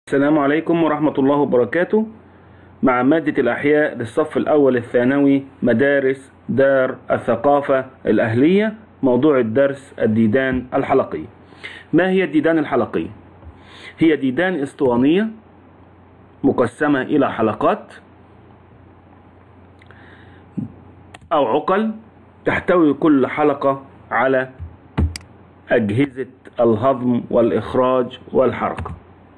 السلام عليكم ورحمة الله وبركاته مع مادة الأحياء للصف الأول الثانوي مدارس دار الثقافة الأهلية موضوع الدرس الديدان الحلقية ما هي الديدان الحلقية؟ هي ديدان اسطوانية مقسمة إلى حلقات أو عقل تحتوي كل حلقة على أجهزة الهضم والإخراج والحركة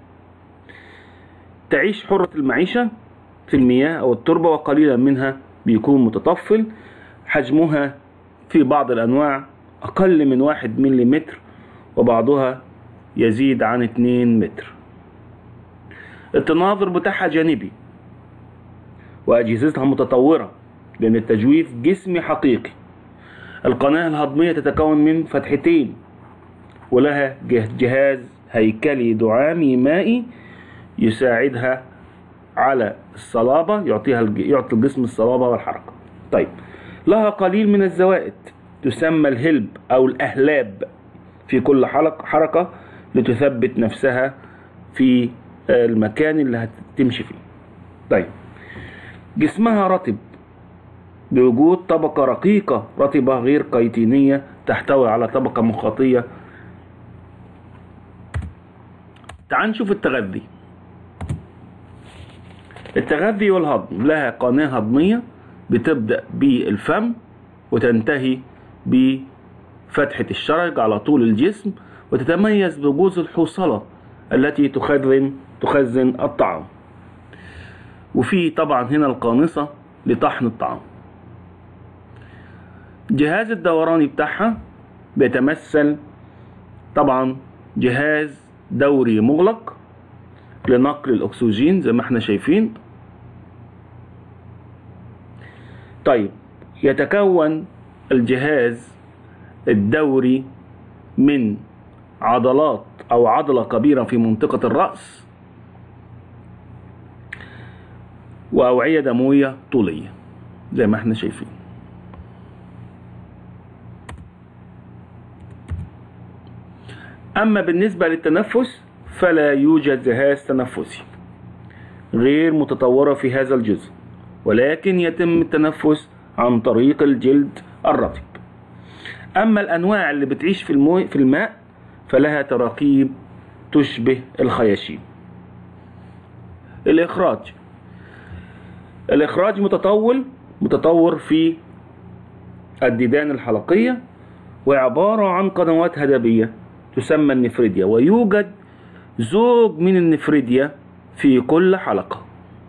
تعيش حرة المعيشة في المياه أو التربة وقليلا منها بيكون متطفل حجمها في بعض الأنواع أقل من واحد مليمتر وبعضها يزيد عن اتنين متر التناظر بتاعها جانبي وأجهزتها متطورة لأن التجويف جسمي حقيقي القناة الهضمية تتكون من فتحتين ولها جهاز هيكلي دعامي مائي يساعدها على الصلابة يعطيها يعطي الجسم الصلابة والحركة طيب لها قليل من الزوائد تسمى الهلب أو الأهلاب في كل حلق حركة لتثبت نفسها في المكان اللي هتمشي فيه طيب جسمها رطب بوجود طبقة رقيقة رطبة غير قيتينية تحتوي على طبقة مخاطية تعال نشوف التغذي التغذي والهضم لها قناة هضمية بتبدأ بالفم وتنتهي بفتحة الشرج على طول الجسم وتتميز بوجود الحوصلة التي تخزن تخزن الطعام وفي طبعا هنا القانصة لطحن الطعام جهاز الدوراني بتاعها بيتمثل طبعا جهاز دوري مغلق لنقل الأكسجين زي ما احنا شايفين طيب يتكون الجهاز الدوري من عضلات أو عضلة كبيرة في منطقة الرأس وأوعية دموية طولية زي ما احنا شايفين أما بالنسبة للتنفس فلا يوجد جهاز تنفسي غير متطورة في هذا الجزء ولكن يتم التنفس عن طريق الجلد الرطب أما الأنواع اللي بتعيش في, المو... في الماء فلها تراكيب تشبه الخياشيم الإخراج الإخراج متطول متطور في الديدان الحلقية وعبارة عن قنوات هدبية تسمى النفريديا ويوجد زوج من النفريديا في كل حلقة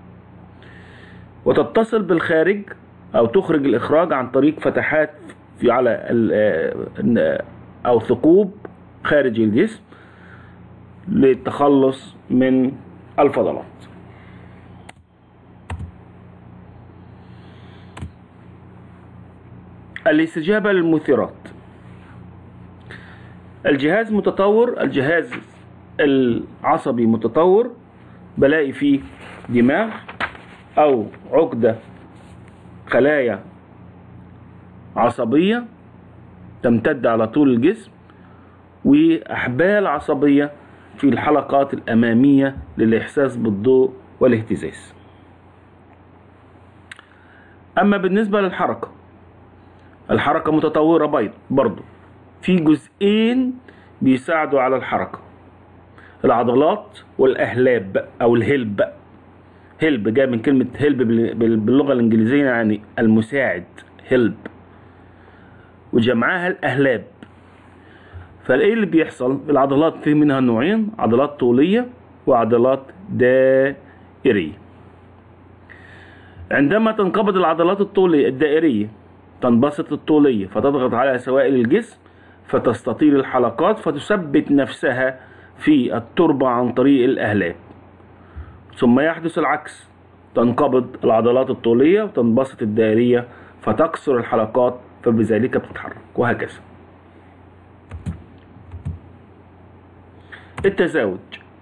وتتصل بالخارج أو تخرج الإخراج عن طريق فتحات في على أو ثقوب خارج الجسم للتخلص من الفضلات الاستجابة للمثيرات الجهاز متطور الجهاز العصبي متطور بلاقي فيه دماغ أو عقدة خلايا عصبية تمتد على طول الجسم وأحبال عصبية في الحلقات الأمامية للإحساس بالضوء والاهتزاز أما بالنسبة للحركة الحركة متطورة بيض برضو في جزئين بيساعدوا على الحركة العضلات والأهلاب أو الهلب هلب جاي من كلمة هلب باللغة الإنجليزية يعني المساعد هلب وجمعها الأهلاب فايه اللي بيحصل العضلات في منها نوعين عضلات طولية وعضلات دائرية عندما تنقبض العضلات الطولية الدائرية تنبسط الطولية فتضغط على سوائل الجسم فتستطيل الحلقات فتثبت نفسها في التربة عن طريق الأهلاب ثم يحدث العكس تنقبض العضلات الطولية وتنبسط الدائرية فتكسر الحلقات فبذلك بتتحرك وهكذا التزاوج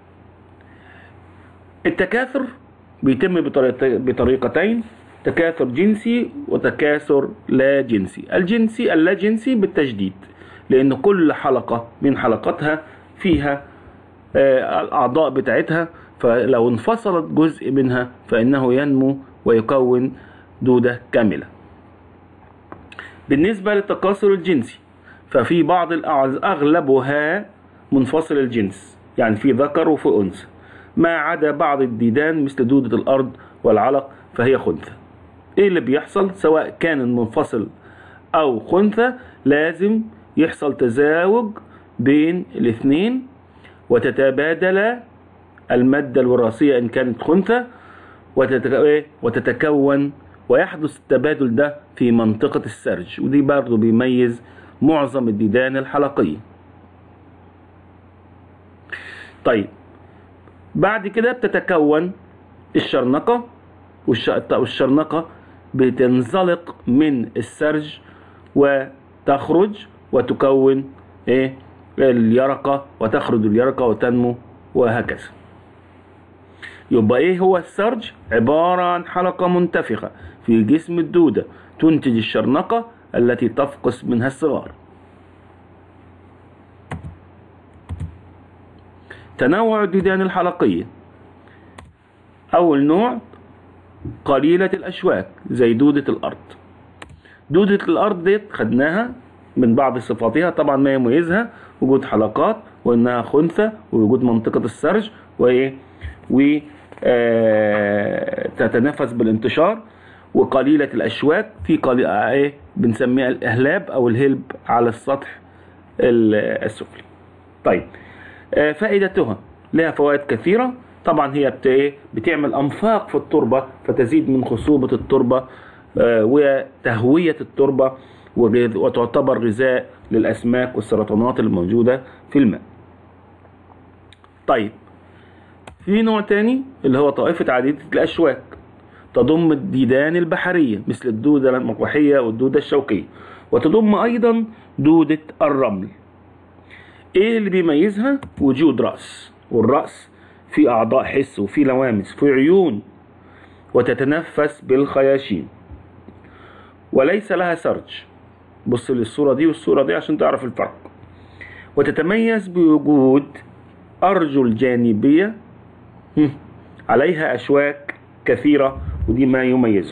التكاثر بيتم بطريقتين تكاثر جنسي وتكاثر لا جنسي الجنسي اللا جنسي بالتجديد لأن كل حلقة من حلقاتها فيها الأعضاء بتاعتها فلو انفصلت جزء منها فإنه ينمو ويكون دودة كاملة بالنسبة للتكاثر الجنسي ففي بعض الأعز أغلبها منفصل الجنس يعني في ذكر وفي أنثى ما عدا بعض الديدان مثل دودة الأرض والعلق فهي خنثى إيه اللي بيحصل سواء كان منفصل أو خنثى لازم يحصل تزاوج بين الاثنين وتتبادل المادة الوراثية إن كانت خنثى وتتكون ويحدث التبادل ده في منطقة السرج ودي برضو بيميز معظم الديدان الحلقية طيب بعد كده بتتكون الشرنقة والشرنقة بتنزلق من السرج وتخرج وتكون ايه اليرقة وتخرج اليرقة وتنمو وهكذا يبقى ايه هو السرج عبارة عن حلقة منتفخة في جسم الدودة تنتج الشرنقة التي تفقس منها الصغار تنوع الديدان الحلقية أول نوع قليلة الأشواك زي دودة الأرض دودة الأرض ديت خدناها من بعض صفاتها طبعا ما يميزها وجود حلقات وإنها خنثى ووجود منطقة السرج وإيه و تتنفس بالانتشار وقليلة الأشواك في قليل إيه بنسميها الإهلاب أو الهلب على السطح السفلي طيب فائدتها لها فوائد كثيرة طبعا هي بت... بتعمل أنفاق في التربة فتزيد من خصوبة التربة وتهوية التربة وتعتبر غذاء للأسماك والسرطانات الموجودة في الماء طيب في نوع تاني اللي هو طائفة عديدة الأشواك تضم الديدان البحرية مثل الدودة المقوحية والدودة الشوكية وتضم أيضا دودة الرمل ايه اللي بيميزها وجود رأس والرأس في أعضاء حس وفي لوامس في عيون وتتنفس بالخياشيم وليس لها سرج بص للصورة دي والصورة دي عشان تعرف الفرق وتتميز بوجود أرجل جانبية عليها أشواك كثيرة ودي ما يميزها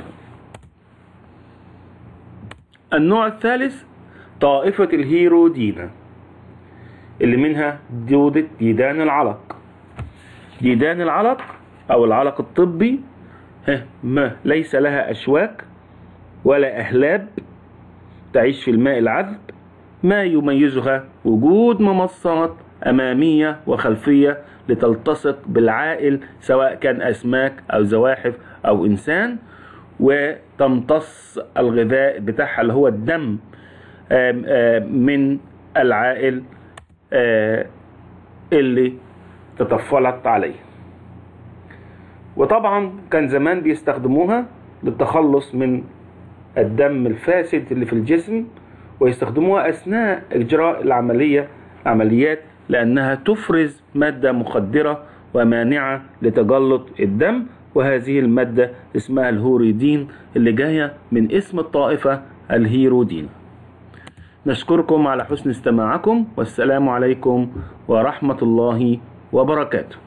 النوع الثالث طائفة الهيرودينا اللي منها دودة ديدان العلق ديدان العلق أو العلق الطبي ما ليس لها أشواك ولا أهلاب تعيش في الماء العذب ما يميزها وجود ممصات أمامية وخلفية لتلتصق بالعائل سواء كان أسماك أو زواحف أو إنسان وتمتص الغذاء بتاعها اللي هو الدم من العائل اللي تطفلت عليه وطبعا كان زمان بيستخدموها للتخلص من الدم الفاسد اللي في الجسم ويستخدموها أثناء إجراء العملية عمليات لأنها تفرز مادة مخدرة ومانعة لتجلط الدم وهذه المادة اسمها الهوريدين اللي جاية من اسم الطائفة الهيرودين نشكركم على حسن استماعكم والسلام عليكم ورحمة الله وبركاته